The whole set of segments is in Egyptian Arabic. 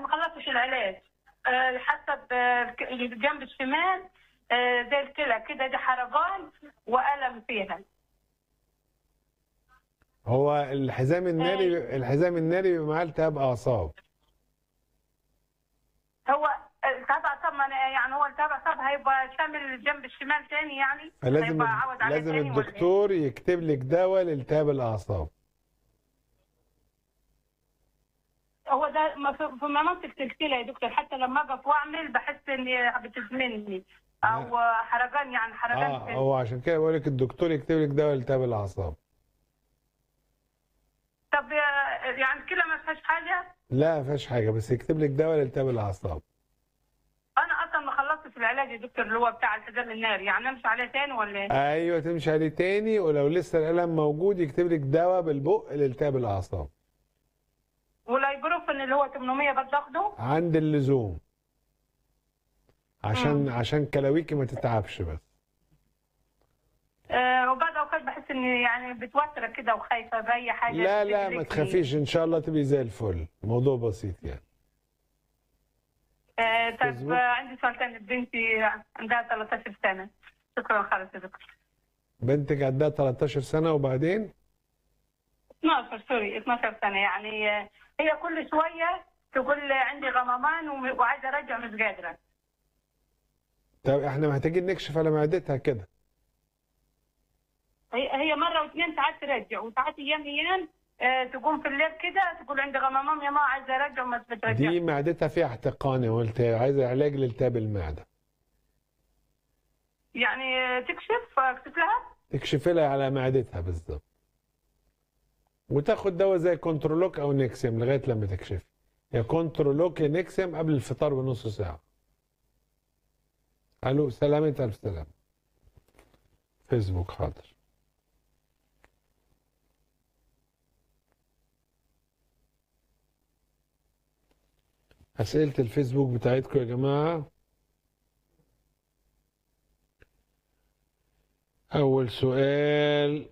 ما خلصتش العلاج آه، حسب آه، الك- الجنب الشمال آه، زي الكلى كده دي حرقان والم فيها هو الحزام الناري الحزام الناري بيبقى معاه التهاب اعصاب هو التهاب اعصاب ما أنا- يعني هو التهاب اعصاب هيبقى شامل الجنب الشمال تاني يعني فلازم هيبقى عوض عليه لازم تاني ولا إيه؟ الدكتور يكتب لك دواء لالتهاب الاعصاب هو ده ما في في منطقة الكلى يا دكتور حتى لما اقف واعمل بحس اني بتزمني او حرقان يعني حرقان اه في- هو عشان كده بقول لك الدكتور يكتب لك دواء لالتهاب الاعصاب طب يا- يعني الكلى ما فيهاش حاجة لا ما فيهاش حاجه بس يكتب لك دواء لالتهاب الاعصاب انا اصلا ما خلصتش العلاج يا دكتور اللي هو بتاع الحزام الناري يعني امشي عليه تاني ولا ايه؟ ايوه تمشي عليه تاني ولو لسه الالم موجود يكتب لك دواء بالبق لالتهاب الاعصاب والايبروفين اللي هو 800 بتاخده عند اللزوم عشان مم. عشان كلاويكي ما تتعبش بس آه وبعد اوقات بحس اني يعني بتوتر كده وخايفه باي حاجه لا لا ما تجلكني. تخافيش ان شاء الله تبقي زي الفل موضوع بسيط يعني آه طيب فيسبوك. آه عندي سؤال تاني بنتي عندها 13 سنه شكرا خالص يا دكتور بنتك عندها 13 سنه وبعدين 12 سوري 12 سنه يعني آه، هي كل شويه تقول لي عندي غمامان وم- وعايزه ارجع مش قادره طب احنا محتاجين نكشف على معدتها كده هي هي مره واثنين ساعات ترجع وساعات ايام ايام آه تقوم في الليل كده تقول عندي غمامان يا ماما عايزه ارجع وما بترجع دي معدتها فيها احتقان قلت عايزه علاج لالتهاب المعده يعني آه، تكشف اكتب لها تكشفي لها على معدتها بالظبط وتاخد دواء زي كنترولوك او نيكسيوم لغايه لما تكشفي يا كنترولوك يا نيكسيوم قبل الفطار بنص ساعه الو سلامة الف سلام فيسبوك حاضر أسئلة الفيسبوك بتاعتكم يا جماعة أول سؤال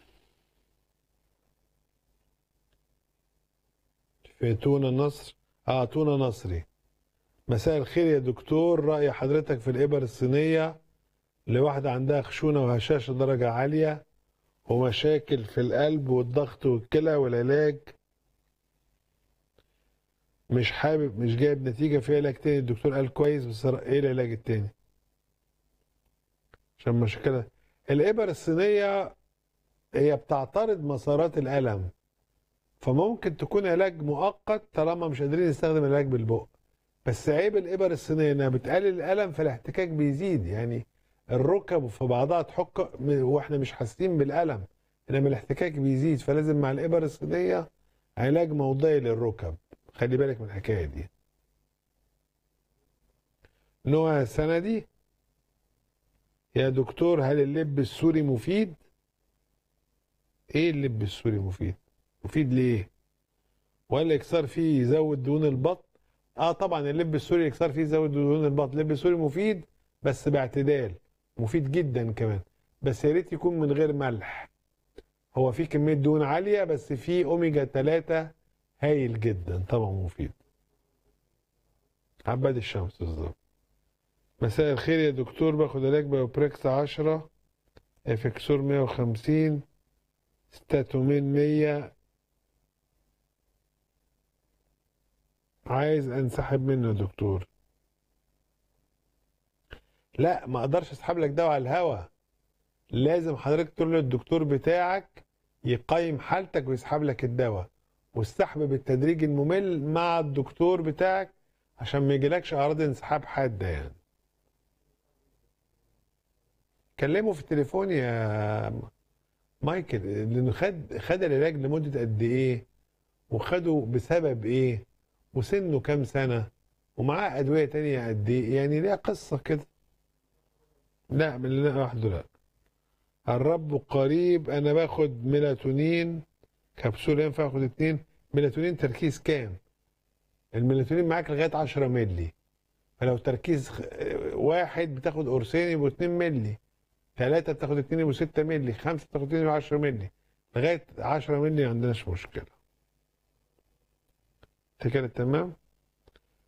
في تونة نصر آه تونة نصري مساء الخير يا دكتور رأي حضرتك في الإبر الصينية لواحدة عندها خشونة وهشاشة درجة عالية ومشاكل في القلب والضغط والكلى والعلاج مش حابب مش جايب نتيجة في علاج تاني الدكتور قال كويس بس ايه العلاج التاني عشان مشكلة الإبر الصينية هي بتعترض مسارات الألم فممكن تكون علاج مؤقت طالما مش قادرين نستخدم العلاج بالبق بس عيب الإبر الصينية إنها بتقلل الألم فالاحتكاك بيزيد يعني الركب في بعضها تحك واحنا مش حاسين بالألم إنما الاحتكاك بيزيد فلازم مع الإبر الصينية علاج موضعي للركب خلي بالك من الحكاية دي نوع السندي يا دكتور هل اللب السوري مفيد؟ ايه اللب السوري مفيد؟ مفيد ليه؟ ولا الاكثار فيه يزود دهون البطن؟ اه طبعا اللب السوري الاكثار فيه يزود دهون البطن، اللب السوري مفيد بس باعتدال، مفيد جدا كمان، بس يا ريت يكون من غير ملح. هو فيه كمية دهون عالية بس فيه اوميجا 3 هايل جدا طبعا مفيد. عباد الشمس بالظبط. مساء الخير يا دكتور باخد علاج بايوبريكس 10 افكسور 150 ستاتومين 100 عايز انسحب منه يا دكتور لا ما اقدرش اسحب لك دواء على الهوا لازم حضرتك تقول للدكتور بتاعك يقيم حالتك ويسحب لك الدواء والسحب بالتدريج الممل مع الدكتور بتاعك عشان ما يجيلكش اعراض انسحاب حاده يعني كلمه في التليفون يا مايكل لانه خد خد العلاج لمده قد ايه وخده بسبب ايه وسنه كام سنه ومعاه ادويه تانية قد ايه يعني ليها قصه كده لا من اللي لوحده لا الرب قريب انا باخد ميلاتونين كبسوله ينفع اخد اتنين ميلاتونين تركيز كام الميلاتونين معاك لغايه 10 مللي فلو تركيز خ- واحد بتاخد قرصين يبقوا 2 مللي ثلاثة بتاخد 2 يبقوا 6 مللي خمسة بتاخد 2 يبقوا 10 مللي لغاية 10 مللي ما عندناش مشكلة انت كده تمام